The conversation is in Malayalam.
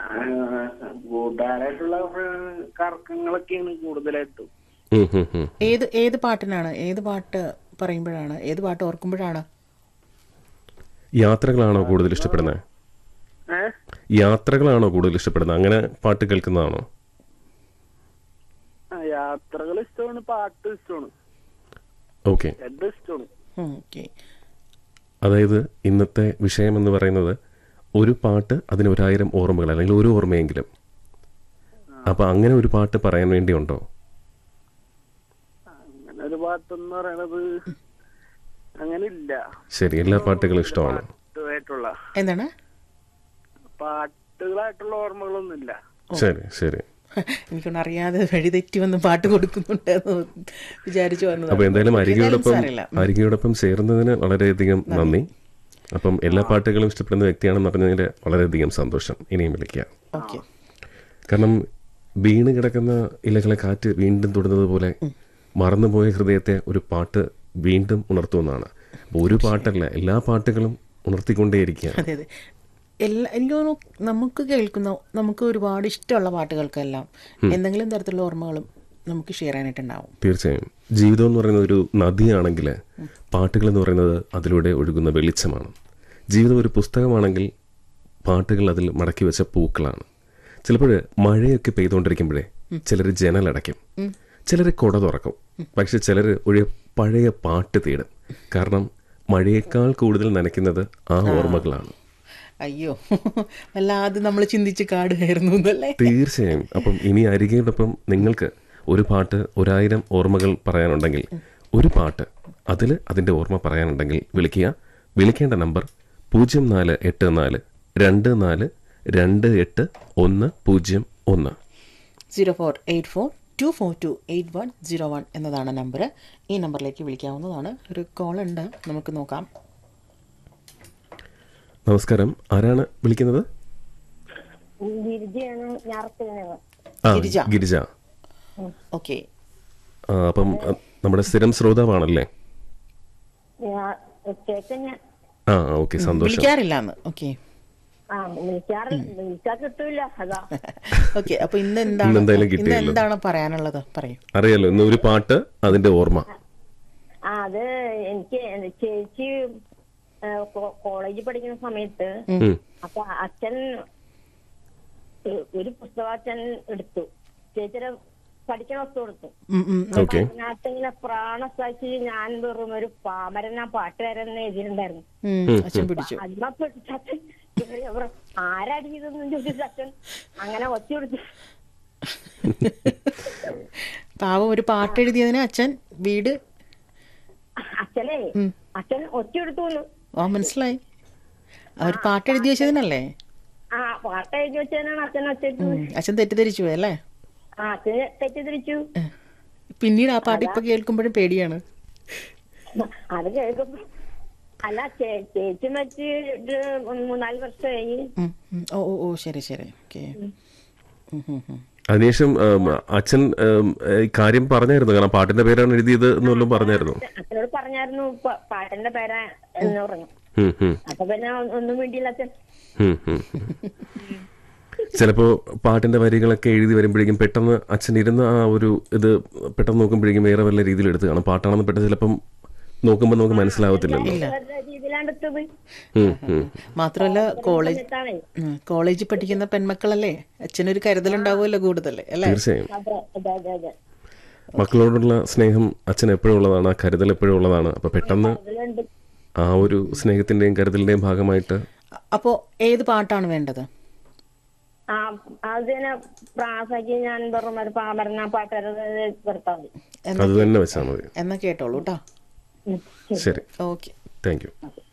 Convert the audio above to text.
കൂട്ടുകാരായിട്ടുള്ള കറക്കങ്ങളൊക്കെയാണ് കൂടുതലായിട്ടും ഉം, ഉം, ഉം. ഏത് ഏത് പാട്ടിനാണ് ഏത് പാട്ട് പറയുമ്പോഴാണ് ഏത് പാട്ട് ഓർക്കുമ്പോഴാണ് യാത്രകളാണോ കൂടുതൽ ഇഷ്ടപ്പെടുന്നത് ഏഹ് യാത്രകളാണോ കൂടുതൽ ഇഷ്ടപ്പെടുന്നത് അങ്ങനെ പാട്ട് കേൾക്കുന്നതാണോ യാത്രകൾ ഇഷ്ടമാണ് പാട്ട് ഇഷ്ടമാണ് ഓക്കെ രണ്ടും ഇഷ്ടമാണ് ഓക്കെ അതായത് ഇന്നത്തെ വിഷയം എന്ന് പറയുന്നത് ഒരു പാട്ട് അതിന് ഒരായിരം ഓർമ്മകൾ അല്ലെങ്കിൽ ഒരു ഓർമ്മയെങ്കിലും അപ്പൊ അങ്ങനെ ഒരു പാട്ട് പറയാൻ വേണ്ടിയുണ്ടോ അങ്ങനെ ഒരു പാട്ടെന്ന് പറയണത് അങ്ങനെ ഇല്ല ശരി എല്ലാ പാട്ടുകളും ഇഷ്ടമാണ് പാട്ടുമായിട്ടുള്ള എന്താണ് പാട്ടുകളായിട്ടുള്ള ഓർമ്മകളൊന്നും ഇല്ല ശരി ശരി എനിക്കൊന്നും അറിയാതെ വഴി തെറ്റി വന്ന് പാട്ട് കൊടുക്കുന്നുണ്ട് എന്ന് വിചാരിച്ചു വന്നത് അപ്പൊ എന്തായാലും അരികയോടൊപ്പം സാരമില്ല. അരികയോടൊപ്പം ചേർന്നതിന് വളരെയധികം നന്ദി അപ്പം എല്ലാ പാട്ടുകളും ഇഷ്ടപ്പെടുന്ന വ്യക്തിയാണെന്ന് പറഞ്ഞതിൽ വളരെയധികം സന്തോഷം ഇനിയും വിളിക്കുക ഓക്കെ കാരണം വീണ് കിടക്കുന്ന ഇലകളെ കാറ്റ് വീണ്ടും തൊടുന്നത് പോലെ മറന്നുപോയ ഹൃദയത്തെ ഒരു പാട്ട് വീണ്ടും ഉണർത്തുമെന്നാണ് അപ്പോൾ ഒരു പാട്ടല്ല എല്ലാ പാട്ടുകളും ഉണർത്തിക്കൊണ്ടേയിരിക്കുക അതെ അതെ എല്ലാ എനിക്ക് തോന്നുന്നു നമുക്ക് കേൾക്കുന്ന നമുക്ക് ഒരുപാട് ഇഷ്ടമുള്ള പാട്ടുകൾക്കെല്ലാം എന്തെങ്കിലും തരത്തിലുള്ള ഓർമ്മകളും നമുക്ക് ഷെയർ ചെയ്യാനായിട്ടുണ്ടാവും തീർച്ചയായും ജീവിതം എന്ന് പറയുന്നത് ഒരു നദിയാണെങ്കിൽ പാട്ടുകൾ എന്ന് പറയുന്നത് അതിലൂടെ ഒഴുകുന്ന വെളിച്ചമാണ് ജീവിതം ഒരു പുസ്തകമാണെങ്കിൽ പാട്ടുകൾ അതിൽ മടക്കി വെച്ച പൂക്കളാണ് ചിലപ്പോൾ മഴയൊക്കെ പെയ്തുകൊണ്ടിരിക്കുമ്പോഴേ ചിലർ ജനലടയ്ക്കും ചിലർ കുട തുറക്കും പക്ഷെ ചിലർ ഒരു പഴയ പാട്ട് തേടും കാരണം മഴയേക്കാൾ കൂടുതൽ നനയ്ക്കുന്നത് ആ ഓർമ്മകളാണ് അയ്യോ വല്ലാതെ നമ്മൾ ചിന്തിച്ച് കാട് കയറുന്നു എന്നല്ലേ തീർച്ചയായും അപ്പം ഇനി അരികയോടൊപ്പം നിങ്ങൾക്ക് ഒരു പാട്ട് ഒരായിരം ഓർമ്മകൾ പറയാനുണ്ടെങ്കിൽ ഒരു പാട്ട് അതിൽ അതിൻ്റെ ഓർമ്മ പറയാനുണ്ടെങ്കിൽ വിളിക്കുക വിളിക്കേണ്ട നമ്പർ പൂജ്യം നാല് എട്ട് നാല് രണ്ട് നാല് രണ്ട് എട്ട് ഒന്ന് പൂജ്യം ഒന്ന് zero four eight four two four two eight one zero one എന്നതാണ് നമ്പർ ഈ നമ്പറിലേക്ക് വിളിക്കാവുന്നതാണ് ഒരു കോൾ ഉണ്ട് നമുക്ക് നോക്കാം നമസ്കാരം ആരാണ് വിളിക്കുന്നത് ഗിരിജയാണ് ഞാറത്തിരുന്നത് ആ ഗിരിജ. ഗിരിജ ഓക്കെ ആ, അപ്പം അ, നമ്മുടെ സ്ഥിരം ശ്രോതാവാണല്ലേ കേൾക്കാൻ ഞാൻ ആ ഓക്കെ സന്തോഷം വിളിക്കാറില്ല എന്ന് ഓക്കെ ആ വിളിക്കാറ് വിളിച്ചാൽ കിട്ടൂല അതാ ഓക്കെ അപ്പൊ ഇന്ന് ഇന്ന് എന്താണ് എന്തായാലും ഇന്ന് കിട്ടിയല്ലോ. എന്താണ് പറയാനുള്ളത് പറയൂ അറിയാലോ ഇന്ന് ഒരു പാട്ട് അതിന്റെ ഓർമ്മ ആ അത് എനിക്ക് എന്റെ ചേച്ചി കോളേജിൽ പഠിക്കുന്ന സമയത്ത് ഉം. അപ്പൊ അച്ഛൻ ഏ, ഒരു പുസ്തകം അച്ഛൻ എടുത്തു ചേച്ചിയുടെ പഠിക്കണ വസ്തു കൊടുത്തു ഉം, ഉം. ഓക്കെ അതിനകത്ത് ഇങ്ങനെ പ്രാണസാക്ഷി ഞാൻ വെറും ഒരു പാമരൻ ആ പാട്ടുകാരൻ എഴുതിയിട്ടുണ്ടായിരുന്നു ഉം, അച്ഛൻ പിടിച്ചു അച്ഛൻ ആരടിയതെന്ന് ചോദിച്ചു അച്ഛൻ അങ്ങനെ ഒച്ച കൊടുത്തു പാവം ഒരു പാട്ട് എഴുതിയതിന് അച്ഛൻ വീട് അച്ഛനെ അച്ഛൻ ഒച്ച എടുത്തു വന്നു ആ മനസ്സിലായി അവർ പാട്ട് എഴുതി വെച്ചതിനല്ലേ ആ പാട്ട് എഴുതി വെച്ചതിനാണ് അച്ഛൻ ഒച്ച ഇട്ടു ഉം, അച്ഛൻ തെറ്റിദ്ധരിച്ചു പോയി അല്ലേ ആ അച്ഛന് തെറ്റിദ്ധരിച്ചു പിന്നീട് ആ പാട്ട് ഇപ്പൊ കേൾക്കുമ്പോഴും പേടിയാണ് അത് കേൾക്കുമ്പോ അല്ല ചേ- ചേച്ചി മരിച്ച് ഒരു മൂന്നാല് വർഷമായി ഉം, ഉം. ഓ ഓ ഓ ശരി ശരി ഓക്കെ അതിനുശേഷം ഉം, അച്ഛൻ ഉം, ഈ കാര്യം പറഞ്ഞായിരുന്നു കാരണം പാട്ടിന്റെ പേരാണ് എഴുതിയത് എന്നെല്ലാം പറഞ്ഞായിരുന്നു അച്ഛനോട് പറഞ്ഞായിരുന്നു പ- പാട്ടിന്റെ പേരാ എന്ന് പറഞ്ഞു ഉം, ഉം, അപ്പൊ പിന്നെ ഒന്നും വേണ്ടിയില്ല അച്ഛൻ ഉം, ഉം. ചിലപ്പോ പാട്ടിന്റെ വരികളൊക്കെ എഴുതി വരുമ്പോഴേക്കും പെട്ടെന്ന് അച്ഛൻ ഇരുന്ന ആ ഒരു ഇത് പെട്ടെന്ന് നോക്കുമ്പോഴേക്കും വേറെ വല്ല രീതിയിൽ എടുത്ത് കാണും പാട്ടാണെന്ന് പെട്ടെന്ന് ചിലപ്പം നോക്കുമ്പോൾ നമുക്ക് മനസ്സിലാവത്തില്ലല്ലോ വേറെ രീതിയിലാണ് എടുത്തത് ഉം, ഉം. മാത്രമല്ല കോളേജ് എന്നിട്ടാണേ ഉം, കോളേജിൽ പഠിക്കുന്ന പെൺമക്കളല്ലേ അച്ഛനൊരു കരുതലുണ്ടാവുമല്ലോ കൂടുതൽ അല്ലേ തീർച്ചയായും അതെ അതെ അതെ അതെ മക്കളോടുള്ള സ്നേഹം അച്ഛൻ എപ്പോഴും ഉള്ളതാണ് ആ കരുതൽ എപ്പോഴും ഉള്ളതാണ് അപ്പൊ പെട്ടെന്ന് അതിലുണ്ട് ആ ഒരു സ്നേഹത്തിന്റെയും കരുതലിന്റെയും ഭാഗമായിട്ട് അപ്പോൾ ഏത് പാട്ടാണ് വേണ്ടത് ആ അതിനെ പ്രാസാക്കി ഞാൻ വെറും ഒരു പാമരൻ ആ പാട്ടുകാരൻ നിർത്താൻ മതി എന്നാ അത് തന്നെ വെച്ചാൽ മതി എന്നാ കേട്ടോളൂ കേട്ടോ ഉം. ശരി ഓക്കെ താങ്ക് യു